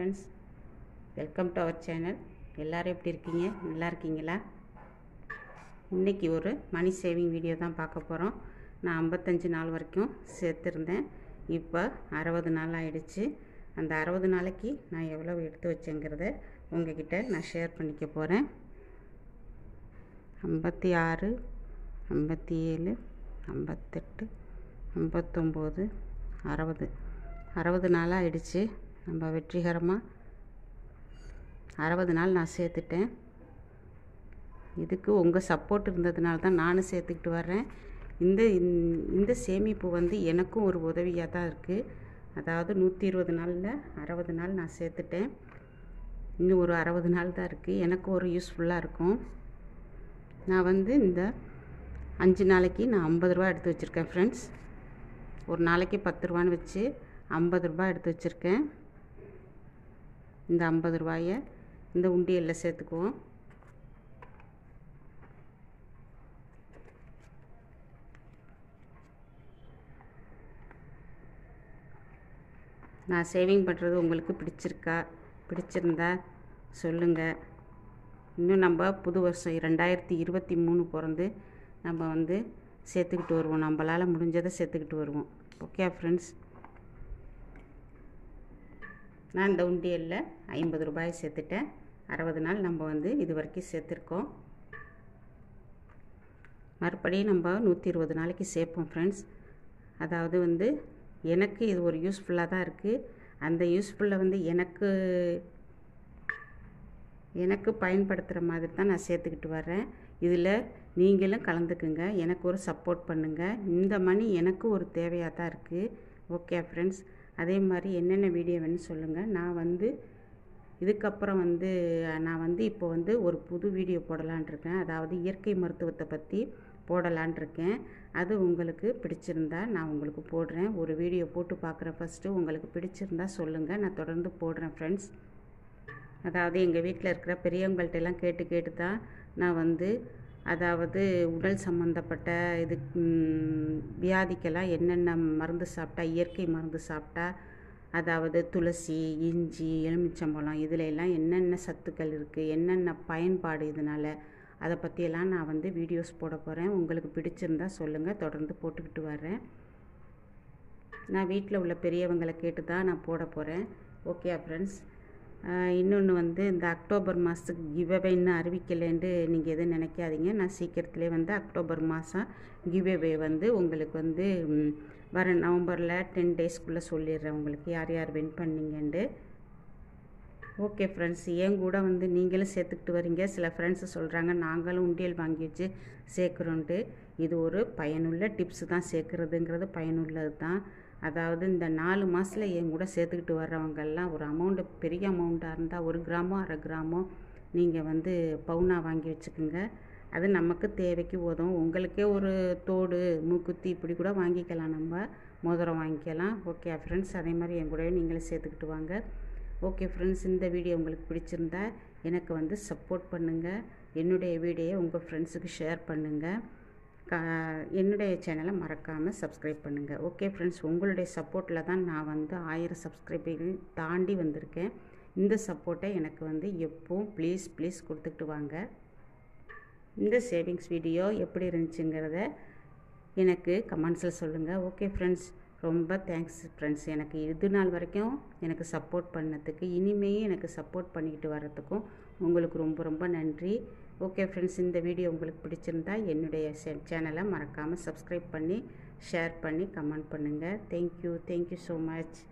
friends welcome to our channel எல்லோரும் எப்படி இருக்கீங்க நல்லா இருக்கீங்களா இன்றைக்கி ஒரு மணி சேவிங் வீடியோ தான் பார்க்க போகிறோம் நான் ஐம்பத்தஞ்சு நாள் வரைக்கும் சேர்த்துருந்தேன் இப்போ அறுபது நாள் ஆயிடுச்சு அந்த அறுபது நாளைக்கு நான் எவ்வளோ எடுத்து வச்சேங்கிறத உங்ககிட்ட நான் ஷேர் பண்ணிக்க போகிறேன் ஐம்பத்தி ஆறு ஐம்பத்தி ஏழு ஐம்பத்தெட்டு ஐம்பத்தொம்போது அறுபது அறுபது நாள் ஆயிடுச்சு நம்ம வெற்றிகரமாக அறுபது நாள் நான் சேர்த்துட்டேன் இதுக்கு உங்கள் சப்போர்ட் இருந்ததுனால தான் நானும் சேர்த்துக்கிட்டு வர்றேன் இந்த இந்த சேமிப்பு வந்து எனக்கும் ஒரு உதவியாக தான் இருக்குது அதாவது நூற்றி இருபது நாளில் அறுபது நாள் நான் சேர்த்துட்டேன் இன்னும் ஒரு அறுபது நாள் தான் இருக்குது எனக்கும் ஒரு யூஸ்ஃபுல்லாக இருக்கும் நான் வந்து இந்த அஞ்சு நாளைக்கு நான் ஐம்பது ரூபா எடுத்து வச்சுருக்கேன் ஃப்ரெண்ட்ஸ் ஒரு நாளைக்கு பத்து ரூபான்னு வச்சு ஐம்பது ரூபா எடுத்து வச்சுருக்கேன் இந்த ஐம்பது ரூபாயை இந்த உண்டியலில் சேர்த்துக்குவோம் நான் சேவிங் பண்ணுறது உங்களுக்கு பிடிச்சிருக்கா பிடிச்சிருந்தா சொல்லுங்கள் இன்னும் நம்ம புது வருஷம் ரெண்டாயிரத்தி இருபத்தி மூணு பிறந்து நம்ம வந்து சேர்த்துக்கிட்டு வருவோம் நம்மளால் முடிஞ்சதை சேர்த்துக்கிட்டு வருவோம் ஓகே ஃப்ரெண்ட்ஸ் நான் இந்த உண்டியலில் ஐம்பது ரூபாய் சேர்த்துட்டேன் அறுபது நாள் நம்ம வந்து இது வரைக்கும் சேர்த்துருக்கோம் மறுபடியும் நம்ம நூற்றி இருபது நாளைக்கு சேர்ப்போம் ஃப்ரெண்ட்ஸ் அதாவது வந்து எனக்கு இது ஒரு யூஸ்ஃபுல்லாக தான் இருக்குது அந்த யூஸ்ஃபுல்லை வந்து எனக்கு எனக்கு பயன்படுத்துகிற மாதிரி தான் நான் சேர்த்துக்கிட்டு வர்றேன் இதில் நீங்களும் கலந்துக்குங்க எனக்கு ஒரு சப்போர்ட் பண்ணுங்கள் இந்த மணி எனக்கு ஒரு தேவையாக தான் இருக்குது ஓகே ஃப்ரெண்ட்ஸ் அதே மாதிரி என்னென்ன வீடியோ வேணும்னு சொல்லுங்கள் நான் வந்து இதுக்கப்புறம் வந்து நான் வந்து இப்போ வந்து ஒரு புது வீடியோ போடலான் இருக்கேன் அதாவது இயற்கை மருத்துவத்தை பற்றி போடலான் இருக்கேன் அது உங்களுக்கு பிடிச்சிருந்தா நான் உங்களுக்கு போடுறேன் ஒரு வீடியோ போட்டு பார்க்குறேன் ஃபஸ்ட்டு உங்களுக்கு பிடிச்சிருந்தா சொல்லுங்கள் நான் தொடர்ந்து போடுறேன் ஃப்ரெண்ட்ஸ் அதாவது எங்கள் வீட்டில் இருக்கிற பெரியவங்கள்ட்ட எல்லாம் கேட்டு கேட்டு தான் நான் வந்து அதாவது உடல் சம்மந்தப்பட்ட இது வியாதிக்கெல்லாம் என்னென்ன மருந்து சாப்பிட்டா இயற்கை மருந்து சாப்பிட்டா அதாவது துளசி இஞ்சி எலுமிச்சம்பழம் இதில் எல்லாம் என்னென்ன சத்துக்கள் இருக்குது என்னென்ன பயன்பாடு இதனால் அதை பற்றியெல்லாம் நான் வந்து வீடியோஸ் போட போகிறேன் உங்களுக்கு பிடிச்சிருந்தா சொல்லுங்கள் தொடர்ந்து போட்டுக்கிட்டு வர்றேன் நான் வீட்டில் உள்ள பெரியவங்களை கேட்டு தான் நான் போட போகிறேன் ஓகே ஃப்ரெண்ட்ஸ் இன்னொன்று வந்து இந்த அக்டோபர் மாதத்துக்கு கிவ்அவே இன்னும் அறிவிக்கலைன்ட்டு நீங்கள் எதுவும் நினைக்காதீங்க நான் சீக்கிரத்துலேயே வந்து அக்டோபர் மாதம் கிவ்அவே வந்து உங்களுக்கு வந்து வர நவம்பரில் டென் டேஸ்க்குள்ளே சொல்லிடுறேன் உங்களுக்கு யார் யார் வின் பண்ணீங்கன்ட்டு ஓகே ஃப்ரெண்ட்ஸ் ஏன் கூட வந்து நீங்களும் சேர்த்துக்கிட்டு வரீங்க சில ஃப்ரெண்ட்ஸு சொல்கிறாங்க நாங்களும் உண்டியல் வாங்கி வச்சு சேர்க்குறோன்ட்டு இது ஒரு பயனுள்ள டிப்ஸு தான் சேர்க்குறதுங்கிறது பயனுள்ளது தான் அதாவது இந்த நாலு மாதத்தில் என் கூட சேர்த்துக்கிட்டு வர்றவங்கெல்லாம் ஒரு அமௌண்ட்டு பெரிய அமௌண்ட்டாக இருந்தால் ஒரு கிராமோ அரை கிராமோ நீங்கள் வந்து பவுனா வாங்கி வச்சுக்கோங்க அது நமக்கு தேவைக்கு உதவும் உங்களுக்கே ஒரு தோடு மூக்குத்தி இப்படி கூட வாங்கிக்கலாம் நம்ம மோதிரம் வாங்கிக்கலாம் ஓகே ஃப்ரெண்ட்ஸ் அதே மாதிரி என் கூடவே நீங்களும் சேர்த்துக்கிட்டு வாங்க ஓகே ஃப்ரெண்ட்ஸ் இந்த வீடியோ உங்களுக்கு பிடிச்சிருந்தா எனக்கு வந்து சப்போர்ட் பண்ணுங்கள் என்னுடைய வீடியோவை உங்கள் ஃப்ரெண்ட்ஸுக்கு ஷேர் பண்ணுங்கள் க என்னுடைய சேனலை மறக்காமல் சப்ஸ்கிரைப் பண்ணுங்கள் ஓகே ஃப்ரெண்ட்ஸ் உங்களுடைய சப்போர்ட்டில் தான் நான் வந்து ஆயிரம் சப்ஸ்கிரைபர்கள் தாண்டி வந்திருக்கேன் இந்த சப்போர்ட்டை எனக்கு வந்து எப்போவும் ப்ளீஸ் ப்ளீஸ் கொடுத்துக்கிட்டு வாங்க இந்த சேவிங்ஸ் வீடியோ எப்படி இருந்துச்சுங்கிறத எனக்கு கமெண்ட்ஸில் சொல்லுங்கள் ஓகே ஃப்ரெண்ட்ஸ் ரொம்ப தேங்க்ஸ் ஃப்ரெண்ட்ஸ் எனக்கு இது நாள் வரைக்கும் எனக்கு சப்போர்ட் பண்ணதுக்கு இனிமேயும் எனக்கு சப்போர்ட் பண்ணிக்கிட்டு வர்றதுக்கும் உங்களுக்கு ரொம்ப ரொம்ப நன்றி ஓகே ஃப்ரெண்ட்ஸ் இந்த வீடியோ உங்களுக்கு பிடிச்சிருந்தா என்னுடைய சேனலை மறக்காமல் சப்ஸ்கிரைப் பண்ணி ஷேர் பண்ணி கமெண்ட் பண்ணுங்கள் தேங்க்யூ தேங்க்யூ ஸோ மச்